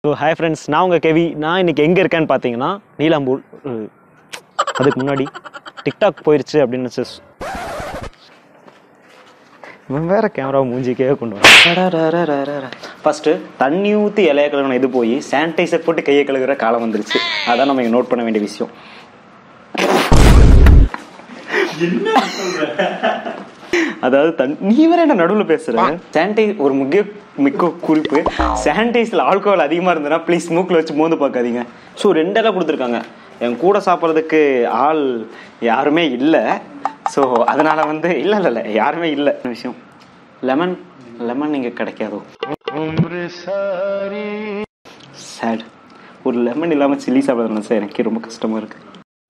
So hi friends நான் உங்கள் கெவி நான் இன்னைக்கு எங்கே இருக்கேன்னு பார்த்தீங்கன்னா நீலாம்பூர் அஹ், அதுக்கு முன்னாடி டிக்டாக் போயிருச்சு அப்படின்னு நினச்சி இவன் வேற கேமரா மூஞ்சிக்கே கொண்டு வர ஃபர்ஸ்ட் தண்ணி ஊற்றி இலைய கழுவின இது போய் சானிடைசர் போட்டு கையை கழுகுற காலம் வந்துருச்சு அதான் நம்ம இங்கே நோட் பண்ண வேண்டிய விஷயம் அதாவது தன் நீ வேற என்ன நடுவில் பேசுற சானிடை ஒரு முக்கிய மிக்க குறிப்பு சானிடைஸ்ல ஆல்கோஹால் அதிகமாக இருந்ததுன்னா ப்ளீஸ் மூக்கில் வச்சு மோந்து பார்க்காதீங்க ஸோ ரெண்டெல்லாம் கொடுத்துருக்காங்க என் கூட சாப்பிட்றதுக்கு ஆள் யாருமே இல்லை ஸோ அதனால வந்து இல்லை இல்லை இல்லை யாருமே இல்லை விஷயம் லெமன் லெமன் இங்கே கிடைக்காதோ சேட் ஒரு லெமன் இல்லாமல் சில்லி சாப்பிட்றது நினச்சா எனக்கு ரொம்ப கஷ்டமாக இருக்கு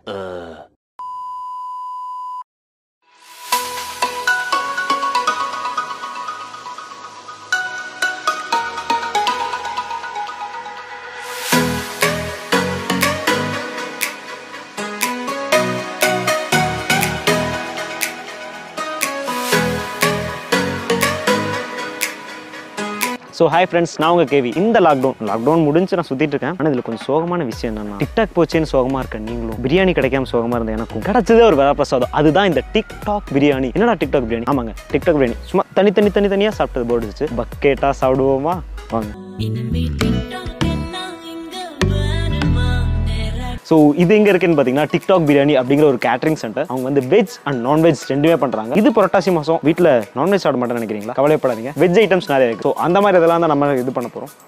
ஸோ ஹாய் ஃப்ரெண்ட்ஸ் நான் உங்க கேவி இந்த லாக்டவுன் லாக்டவுன் முடிஞ்சு நான் சுத்திட்டு இருக்கேன் ஆனால் இதில் கொஞ்சம் சோகமான விஷயம் என்னன்னா டிக்டாக் போச்சேன்னு சோகமா இருக்கேன் நீங்களும் பிரியாணி கிடைக்காம சோகமா இருந்த எனக்கும் கிடைச்சதே ஒரு வரப்பிரசாதம் அதுதான் இந்த டிக்டாக் பிரியாணி என்னடா டிக்டாக் பிரியாணி ஆமாங்க டிக்டாக் பிரியாணி சும்மா தனி தனி தனி தனியாக சாப்பிட்டது போர்டு வச்சு பக்கெட்டா சாப்பிடுவோமா வாங்க இனிமே டிக்டாக் என்ன இங்க வருமா நேரா ஸோ இது எங்க இருக்குன்னு பார்த்தீங்கன்னா டிக்டாக் பிரியாணி அப்படிங்கிற ஒரு கேட்டரிங் சென்டர் அவங்க வந்து வெஜ் அண்ட் நான்வெஜ் ரெண்டுமே பண்றாங்க இது புரட்டாசி மாசம் வீட்டில் நான்வெஜ் சாப்பிட மாட்டேன்னு நினைக்கிறீங்களா கவலைப்படாதீங்க வெஜ் ஐட்டம்ஸ் நிறைய இருக்கு ஸோ அந்த மாதிரி இதெல்லாம் தான் நம்ம இது பண்ண போறோம்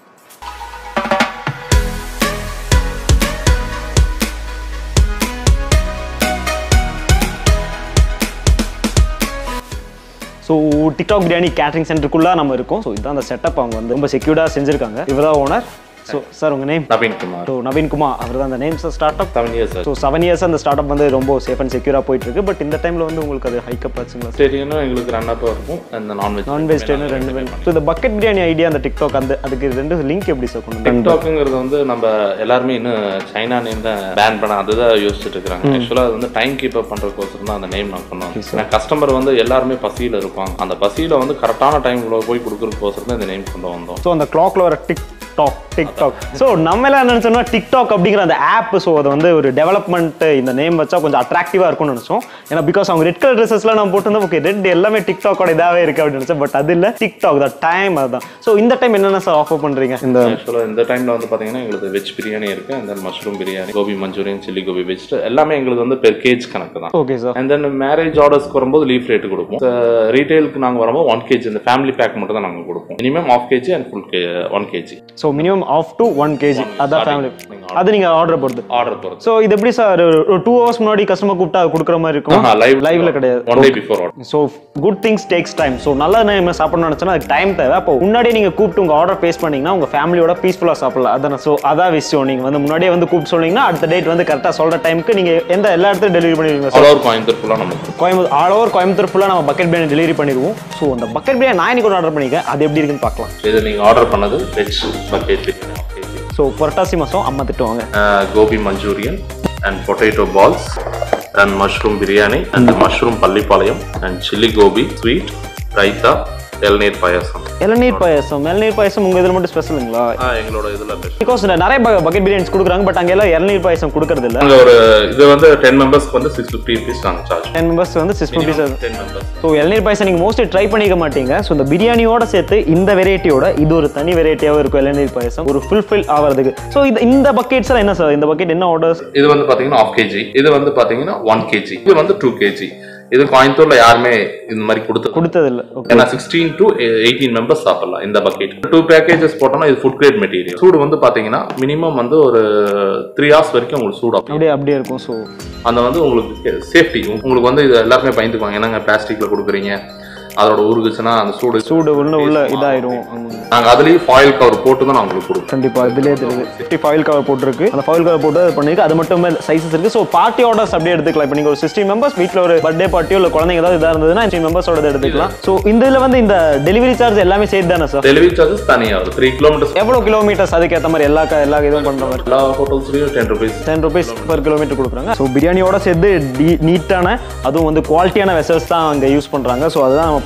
ஸோ டிக்டாக் பிரியாணி கேட்டரிங் சென்டருக்குள்ள நம்ம இருக்கோம் ஸோ இதுதான் அந்த செட்டப் அவங்க வந்து ரொம்ப செக்யூர்டாக செஞ்சிருக்காங்க இவர் தான் ஓனர் ஸோ சார் உங்க நேம் நவீன் குமார் ஸோ நவீன் குமார் அவர் தான் அந்த name sir start up seven years so seven years அந்த ஸ்டார்ட் அப் வந்து ரொம்ப சேஃப் அண்ட் செக்யூராக போயிட்டு இருக்கு பட் இந்த டைம்ல வந்து உங்களுக்கு அது ஹைக்கப் ஆச்சுங்களா வெஜிடேரியனும் எங்களுக்கு ரன் அப் இருக்கும் அந்த நான்வெஜ் நான் வெஜிடேரியன் ரெண்டு பேரும் ஸோ இந்த பக்கெட் பிரியாணி ஐடியா அந்த டிக்டாக் அந்த அதுக்கு ரெண்டு லிங்க் எப்படி சார் கொண்டு வந்தீங்க? டிக்டாக்குங்கிறது வந்து நம்ம எல்லாருமே இன்னும் சைனா நேம் தான் பேன் பண்ண அதுதான் யோசிச்சுட்டு இருக்காங்க ஆக்சுவலாக அது வந்து டைம் கீப் அப் பண்ணுறதுக்கோசரம் தான் அந்த நேம் நான் சொன்னோம் ஏன்னா கஸ்டமர் வந்து எல்லாருமே பசியில் இருப்பாங்க அந்த பசியில் வந்து கரெக்டான டைம்ல போய் கொடுக்குறதுக்கோசரம் தான் இந்த நேம் கொண்டு வந்தோம் ஸோ அந்த கிளாக்ல வர டிக்டாக் டிக்டாக் ஸோ நம்ம எல்லாம் என்ன நினைச்சோம்னா டிக்டாக் அப்படிங்கிற அந்த ஆப் ஸோ அது வந்து ஒரு டெவலப்மெண்ட் இந்த நேம் வச்சா கொஞ்சம் அட்ராக்டிவா இருக்கும்னு நினைச்சோம் ஏன்னா பிகாஸ் அவங்க ரெட் கலர் ட்ரெஸ்ஸஸ்லாம் நம்ம போட்டிருந்தோம் ஓகே ரெட் எல்லாமே டிக்டாக்கோட இதாவே இருக்கு அப்படின்னு நினைச்சேன் பட் அது இல்லை டிக்டாக் த டைம் அதுதான் ஸோ இந்த டைம் என்னென்ன சார் ஆஃபர் பண்றீங்க இந்த ஆக்சுவலாக இந்த டைமில் வந்து பார்த்தீங்கன்னா எங்களுக்கு வெஜ் பிரியாணி இருக்குது and then mushroom biryani gobi manchurian chilli gobi veg எல்லாமே எங்களுக்கு வந்து பெர் கேஜ் கணக்கு தான் okay sir and then marriage ஆர்டர்ஸ்க்கு வரும்போது லீஃப் ரேட் கொடுப்போம் ரீட்டைலுக்கு நாங்கள் வரும்போது ஒன் கேஜி இந்த ஃபேமிலி பேக் மட்டும் தான் நாங்கள் கொடுப்போம் minimum half kg and full K one kg so minimum half to one kg அதான் ஃபேமிலி நீங்க அது நீங்க ஆர்டர் பொறுத்து ஆர்டர் பொறுத்து ஸோ இது எப்படி சார் ஒரு டூ ஹவர்ஸ் முன்னாடி கஸ்டமர் கூப்பிட்டா கொடுக்குற மாதிரி இருக்கும் லைவ் லைவ்ல கிடையாது one day before order so good things takes time so நல்ல நேம் சாப்பிடணும்னு நினச்சோன்னா அதுக்கு டைம் தேவை அப்போ முன்னாடியே நீங்கள் கூப்பிட்டு உங்கள் ஆர்டர் பேஸ் பண்ணீங்கன்னா உங்கள் ஃபேமிலியோட பீஸ்ஃபுல்லாக சாப்பிடலாம் அதான ஸோ அதான் விஷயம் நீங்கள் வந்து முன்னாடியே வந்து கூப்பிட்டு சொன்னீங்கன்னா அடுத்த டேட் வந்து கரெக்டாக சொல்கிற டைமுக்கு நீங்கள் எந்த எல்லா இடத்துலையும் டெலிவரி பண்ணிடுவீங்க ஆல் ஓவர் கோயம்புத்தூர் ஃபுல்லாக நமக்கு கோயம்புத்தூர் ஆல் ஓவர் கோயம்புத்தூர் ஃபுல்லாக நம்ம பக்கெட் பிரியாணி டெலிவரி பண்ணிடுவோம் ஸோ அந்த பக்கெட் பிரியாணி நான் இன்னைக்கு ஆர்டர் பண்ணிக்கேன் அது எப்படி இருக்குன்னு பார்க்கலாம் இது நீங்கள் ஆர்டர் பண்ணது veg bucket biryani half kg. So Purattasi மாதம் அம்மா திட்டுவாங்க Uh, gobi manchurian and potato balls and mushroom biryani and mushroom Pallipalayam and chilli gobi sweet raita இளநீர் பாயாசம் இளநீர் பாயசம் இளநீர் பாயசம் உங்கள் இதில் மட்டும் ஸ்பெஷலுங்களா ஆ, எங்களோட இதில் பிகாஸ் நிறைய பக்கெட் பிரியாணிஸ் கொடுக்குறாங்க பட் அங்கே எல்லாம் இளநீர் பாயசம் கொடுக்கறது இல்லை நாங்கள் ஒரு இது வந்து டென் மெம்பர்ஸ்க்கு வந்து சிக்ஸ் ஃபிஃப்டி ருபீஸ் நாங்கள் சார்ஜ் டென் மெம்பர்ஸ் வந்து six rupees ten members so இளநீர் பாயசம் நீங்கள் மோஸ்ட்லி ட்ரை பண்ணிக்க மாட்டீங்க ஸோ இந்த பிரியாணியோட சேர்த்து இந்த வெரைட்டியோட இது ஒரு தனி வெரைட்டியாகவும் இருக்கும் இளநீர் பாயசம் ஒரு ஃபுல்ஃபில் ஆகிறதுக்கு ஸோ இது இந்த பக்கெட்ஸ் எல்லாம் என்ன சார் இந்த பக்கெட் என்ன ஆர்டர்ஸ் இது வந்து பாத்தீங்கன்னா ஆஃப் கேஜி இது வந்து பாத்தீங்கன்னா ஒன் கேஜி இது வந்து டூ கேஜி இது கோயம்புத்தூர்ல யாருமே இந்த மாதிரி கொடுத்து கொடுத்ததில்ல ஓகே ஏன்னா சிக்ஸ்டீன் டு எயிட்டீன் மெம்பர்ஸ் சாப்பிடலாம் இந்த பக்கெட் டூ பேக்கேஜஸ் போட்டோம்னா இது ஃபுட் கிரேட் மெட்டீரியல் சூடு வந்து பாத்தீங்கன்னா மினிமம் வந்து ஒரு த்ரீ ஹவர்ஸ் வரைக்கும் உங்களுக்கு சூடு ஆகும் அப்படியே அப்படியே இருக்கும் ஸோ அந்த வந்து உங்களுக்கு சேஃப்டி உங்களுக்கு வந்து இது எல்லாருமே பயந்துக்குவாங்க என்னங்க பிளாஸ்டிக்ல கொடுக்குறீங்க அதோட உருகுச்சுன்னா அந்த சூடு சூடு உள்ள உள்ள இதாயிரும் நாங்க அதுலயும் ஃபாயில் கவர் போட்டு தான் நான் உங்களுக்கு கொடுப்போம் கண்டிப்பா இதுலயே தெரியுது ஃபிஃப்டி ஃபாயில் கவர் போட்டிருக்கு அந்த ஃபாயில் கவர் போட்டு அது பண்ணிருக்கு அது மட்டும் சைஸஸ் இருக்கு ஸோ பார்ட்டி ஆர்டர்ஸ் அப்படியே எடுத்துக்கலாம் இப்போ நீங்க ஒரு சிக்ஸ்டி மெம்பர்ஸ் வீட்டில் ஒரு பர்த்டே பார்ட்டியோ இல்லை குழந்தைங்க ஏதாவது இதாக இருந்ததுன்னா சிக்ஸ்டி மெம்பர்ஸோட எடுத்துக்கலாம் ஸோ இந்த இதில் வந்து இந்த டெலிவரி சார்ஜ் எல்லாமே சேர்த்து தானே சார் டெலிவரி சார்ஜஸ் தனியா வரும் த்ரீ கிலோமீட்டர்ஸ் எவ்வளோ கிலோமீட்டர்ஸ் அதுக்கேற்ற மாதிரி எல்லா க- எல்லா இதுவும் பண்ற மாதிரி எல்லா ஹோட்டல்ஸ்லயும் ten rupees ten rupees per kilometer கொடுக்குறாங்க ஸோ பிரியாணியோட சேர்த்து நீட்டான அதுவும் வந்து குவாலிட்டியான வெசல்ஸ் தான் அங்கே யூஸ் பண்ணுறாங்க ஸோ அதுதான் நம்ம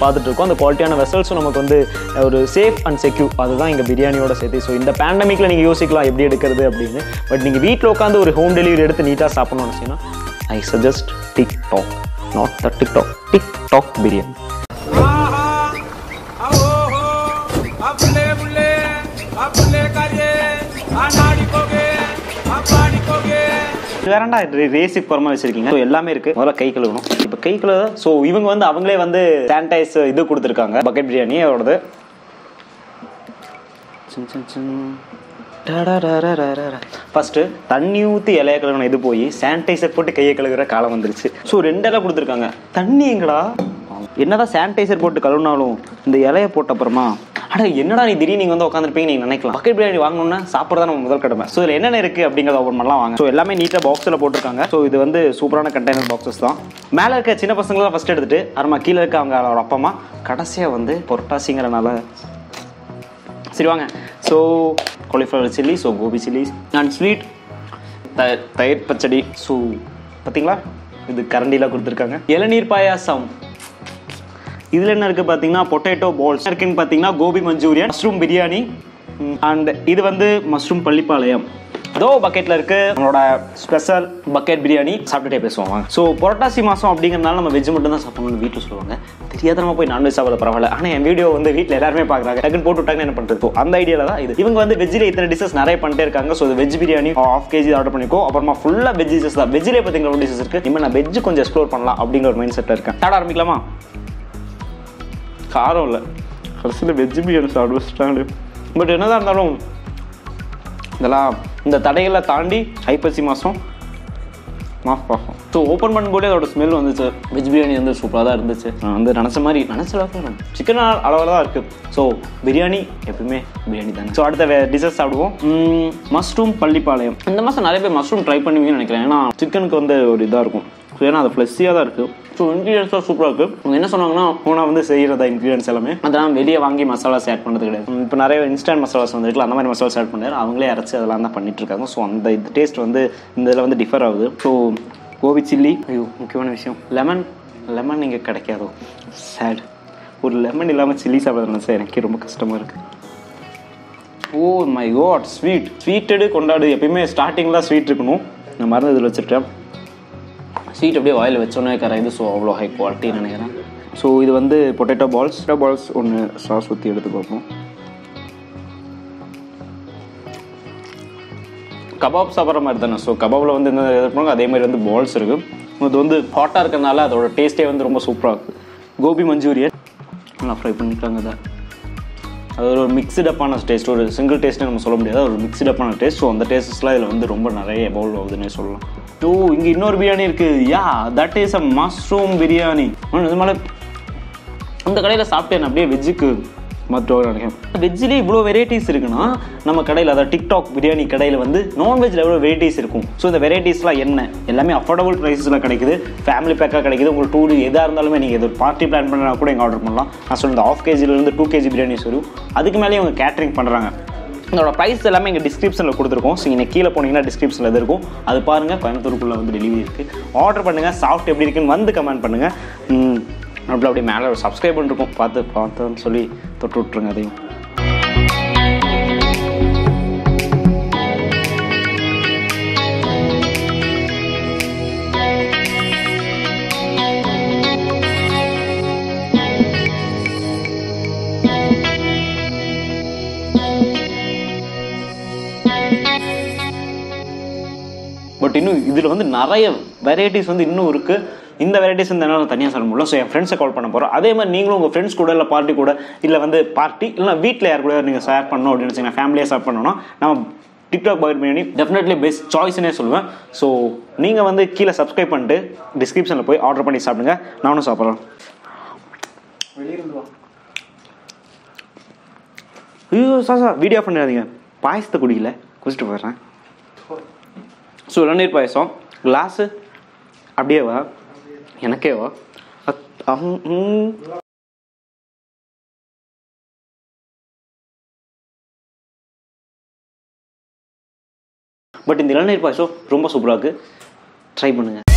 பார்த்துட்டு இருக்கோம் அந்த குவாலிட்டியான வெசல்ஸும் நமக்கு வந்து ஒரு சேஃப் அண்ட் செக்யூர் அதுதான் இங்கே பிரியாணியோட சேர்த்து ஸோ இந்த பேண்டமிக்கில் நீங்கள் யோசிக்கலாம் எப்படி எடுக்கிறது அப்படின்னு பட் நீங்கள் வீட்டில் உட்காந்து ஒரு ஹோம் டெலிவரி எடுத்து நீட்டாக சாப்பிடணும்னு நினச்சிங்கன்னா I suggest TikTok not the TikTok TikTok biryani अपने बुले अपने करिए अनाड़ी कोगे अपाड़ी कोगे வேறண்டா ரேசிக் புறமா வச்சிருக்கீங்க ஸோ எல்லாமே இருக்கு முதல்ல கை கழுவணும் இப்போ கை கழுவ ஸோ இவங்க வந்து அவங்களே வந்து சானிடைஸ் இது கொடுத்துருக்காங்க பக்கெட் பிரியாணி அவரோடது ஃபர்ஸ்ட் தண்ணி ஊற்றி இலைய கழுவின இது போய் சானிடைசர் போட்டு கையை கழுவுற காலம் வந்துருச்சு ஸோ ரெண்டு இலை கொடுத்துருக்காங்க தண்ணி எங்கடா என்னதான் சானிடைசர் போட்டு கழுவினாலும் இந்த இலைய போட்ட அப்புறமா அட என்னடா நீ திடீர்னு நீங்க வந்து உட்காந்துருப்பீங்க நீங்க நினைக்கலாம் பக்கெட் பிரியாணி வாங்கணும்னா சாப்பிட்றதா நம்ம முதல் கடமை ஸோ இதில் என்னென்ன இருக்கு அப்படிங்கிறத ஓப்பன் பண்ணலாம் வாங்க ஸோ எல்லாமே நீட்டாக பாக்ஸில் போட்டிருக்காங்க ஸோ இது வந்து சூப்பரான கண்டெய்னர் பாக்ஸஸ் தான் மேலே இருக்க சின்ன பசங்களாம் ஃபர்ஸ்ட் எடுத்துட்டு அப்புறமா கீழே இருக்க அவங்க அவரோட அப்பா அம்மா கடைசியாக வந்து பொரட்டாசிங்கிறனால சரி வாங்க so cauliflower chilli so gobi chilli and sweet the தயிர் பச்சடி ஸோ பார்த்தீங்களா இது கரண்டிலாம் கொடுத்துருக்காங்க இளநீர் பாயாசம் இதில் என்ன இருக்குது பார்த்தீங்கன்னா பொட்டேட்டோ பால்ஸ் இருக்குன்னு பார்த்தீங்கன்னா gobi manchurian mushroom biryani and இது வந்து மஷ்ரூம் பள்ளிப்பாளையம் இதோ பக்கெட்டில் இருக்கு நம்மளோட ஸ்பெஷல் பக்கெட் பிரியாணி சாப்பிட்டுட்டே பேசுவாங்க ஸோ புரட்டாசி மாதம் அப்படிங்கிறனால நம்ம வெஜ் மட்டும் தான் சாப்பிடணும்னு வீட்டில் சொல்லுவாங்க தெரியாதனமா போய் நான்வெஜ் சாப்பிட பரவாயில்ல ஆனால் என் வீடியோ வந்து வீட்டில் எல்லாருமே பார்க்குறாங்க டக்குன்னு போட்டு விட்டாங்க என்ன பண்ணுறது அந்த ஐடியாவில் தான் இது இவங்க வந்து வெஜ்ஜில் இத்தனை டிஷஸ் நிறைய பண்ணிட்டே இருக்காங்க so veg biryani half kg order பண்ணிக்கோ அப்புறமா ஃபுல்லாக வெஜ் டிஷஸ் தான் வெஜ்ஜிலே பார்த்தீங்கன்னா டிஷஸ் இருக்கு இனிமேல் நான் வெஜ் கொஞ்சம் எக்ஸ்ப்ளோர் பண்ணலாம் அப்படிங்கிற ஒரு மைண்ட் செட்டில் இருக்கேன் சாப்பிட ஆரம்பிக்கலாமா காரம் இல்லை கடைசியில் வெஜ் பிரியாணி சாப்பிட வச்சுட்டாங்க பட் என்னதான் இருந்தாலும் இதெல்லாம் இந்த தடைகளை தாண்டி ஐப்பசி மாதம் மாஃப் பார்க்கும் ஸோ ஓப்பன் பண்ணும்போதே அதோட ஸ்மெல் வந்துச்சு வெஜ் பிரியாணி வந்து சூப்பராக தான் இருந்துச்சு நான் வந்து நினச்ச மாதிரி நினச்ச அளவுக்கு சிக்கன் அளவில் தான் இருக்குது ஸோ பிரியாணி எப்பவுமே பிரியாணி தானே ஸோ அடுத்த டிஷஸ் சாப்பிடுவோம் மஷ்ரூம் பள்ளிப்பாளையம் இந்த மாதம் நிறைய பேர் மஷ்ரூம் ட்ரை பண்ணுவீங்கன்னு நினைக்கிறேன் ஏன்னா சிக்கனுக்கு வந்து ஒரு இதாக இருக்கும் ஸோ ஏன்னா அது ஃப்ளெஸ்ஸியாக தான் இருக்குது ஸோ இன்க்ரீடியன்ஸ்லாம் சூப்பராக இருக்குது அவங்க என்ன சொன்னாங்கன்னா ஓனாக வந்து செய்கிறதா இன்க்ரீடியன்ஸ் எல்லாமே அதெல்லாம் வெளியே வாங்கி மசாலாஸ் ஆட் பண்ணுறது கிடையாது இப்போ நிறைய இன்ஸ்டன்ட் மசாலாஸ் வந்துருக்குல அந்த மாதிரி மசாலாஸ் ஆட் பண்ணாரு அவங்களே அரைச்சி அதெல்லாம் தான் பண்ணிட்டு இருக்காங்க ஸோ அந்த இது டேஸ்ட் வந்து இந்த இதில் வந்து டிஃபர் ஆகுது ஸோ கோபி சில்லி ஐயோ முக்கியமான விஷயம் லெமன் லெமன் இங்கே கிடைக்காதோ சேட் ஒரு லெமன் இல்லாமல் சில்லி சாப்பிட்றது நினச்சா எனக்கே ரொம்ப கஷ்டமாக இருக்குது ஓ மை காட் ஸ்வீட் ஸ்வீட்டடு கொண்டாடு எப்பயுமே ஸ்டார்டிங்கில் ஸ்வீட் இருக்கணும் நான் மருந்து இதில் வச்சுருக்கேன் ஸ்வீட் அப்படியே வாயில் வச்சோன்னே கரையுது ஸோ அவ்வளோ ஹை குவாலிட்டின்னு நினைக்கிறேன் ஸோ இது வந்து பொட்டேட்டோ பால்ஸ் பொட்டேட்டோ பால்ஸ் ஒன்று சாஸ் ஊற்றி எடுத்து பார்ப்போம் கபாப் சாப்பிட்ற மாதிரி தானே ஸோ கபாபில் வந்து என்ன எதிர்ப்பாங்க அதே மாதிரி வந்து பால்ஸ் இருக்குது இது வந்து ஹாட்டாக இருக்கிறனால அதோட டேஸ்ட்டே வந்து ரொம்ப சூப்பராக இருக்குது கோபி மஞ்சூரியன் நல்லா ஃப்ரை பண்ணிக்கலாங்க அதை அது ஒரு மிக்ஸ்டு அப்பான டேஸ்ட் ஒரு சிங்கிள் டேஸ்ட்னு நம்ம சொல்ல முடியாது ஒரு மிக்ஸ்டு அப்பான டேஸ்ட் ஸோ அந்த டேஸ்ட்ஸ்லாம் இதில் வந்து ரொம்ப நிறைய எவால்வ் ஆகுதுன்னே சொல்லலாம் ஓ இங்கே இன்னொரு பிரியாணி இருக்குது yeah that is a mushroom biryani நிஜமால இந்த கடையில் சாப்பிட்டேன் அப்படியே வெஜ்ஜுக்கு மாற்றுவாங்க நினைக்கிறேன் வெஜ்ஜிலே இவ்வளோ வெரைட்டிஸ் இருக்குன்னா நம்ம கடையில் அதாவது டிக்டாக் பிரியாணி கடையில் வந்து நான்வெஜ்ஜில் எவ்வளோ வெரைட்டிஸ் இருக்கும் ஸோ இந்த வெரைட்டிஸ்லாம் என்ன எல்லாமே அஃபோர்டபுள் ப்ரைஸில் கிடைக்குது ஃபேமிலி பேக்காக கிடைக்குது உங்களுக்கு டூர் எதாக இருந்தாலுமே நீங்கள் இது பார்ட்டி பிளான் பண்ணா கூட இங்கே ஆர்டர் பண்ணலாம் நான் சொல்ல இந்த ஆஃப் கேஜிலேருந்து டூ கேஜி பிரியாணிஸ் வரும் அதுக்கு மேலேயே அவங்க கேட்ரிங் பண்ணுறாங்க இதோட ப்ரைஸ் எல்லாமே இங்கே டிஸ்கிரிப்ஷனில் கொடுத்துருக்கோம் ஸோ நீங்கள் கீழே போனீங்கன்னா டிஸ்கிரிப்ஷனில் இது இருக்கும் அது பாருங்கள் கோயம்புத்தூருக்குள்ளே வந்து டெலிவரி இருக்குது ஆர்டர் பண்ணுங்கள் சாஃப்ட் எப்படி இருக்குன்னு வந்து கமெண்ட் பண்ணுங்கள் அப்படி அப்படியே மேலே ஒரு சப்ஸ்கிரைப் பண்ணிருக்கோம் பார்த்து பார்த்தோன்னு சொல்லி தொட்டு விட்ருங்க அதையும் பட் இன்னும் இதில் வந்து நிறைய வெரைட்டிஸ் வந்து இன்னும் இருக்குது இந்த வெரைட்டிஸ் வந்து என்னால் தனியாக சொல்ல முடியல ஸோ என் ஃப்ரெண்ட்ஸை கால் பண்ண போகிறோம் அதே மாதிரி நீங்களும் உங்கள் ஃப்ரெண்ட்ஸ் கூட இல்லை பார்ட்டி கூட இல்லை வந்து பார்ட்டி இல்லை வீட்டில் யார் கூட நீங்கள் ஷேர் பண்ணணும் அப்படின்னு வச்சுக்கோங்க ஃபேமிலியாக ஷேர் பண்ணணும்னா நம்ம TikTok bucket biryani definitely best சாய்ஸ்னே சொல்லுவேன் ஸோ நீங்கள் வந்து கீழே சப்ஸ்கிரைப் பண்ணிட்டு டிஸ்கிரிப்ஷனில் போய் ஆர்டர் பண்ணி சாப்பிடுங்க நானும் சாப்பிட்றேன் ஐயோ சார் சார் வீடியோ பண்ணிடாதீங்க பாயசத்தை குடிக்கல குடிச்சிட்டு போயிடுறேன் ஸோ இளநீர் பாயசம் கிளாஸு அப்படியே வா எனக்கே வா அத்- அம், ம். பட் இந்த இளநீர் பாயசம் ரொம்ப சூப்பராக இருக்குது ட்ரை பண்ணுங்கள்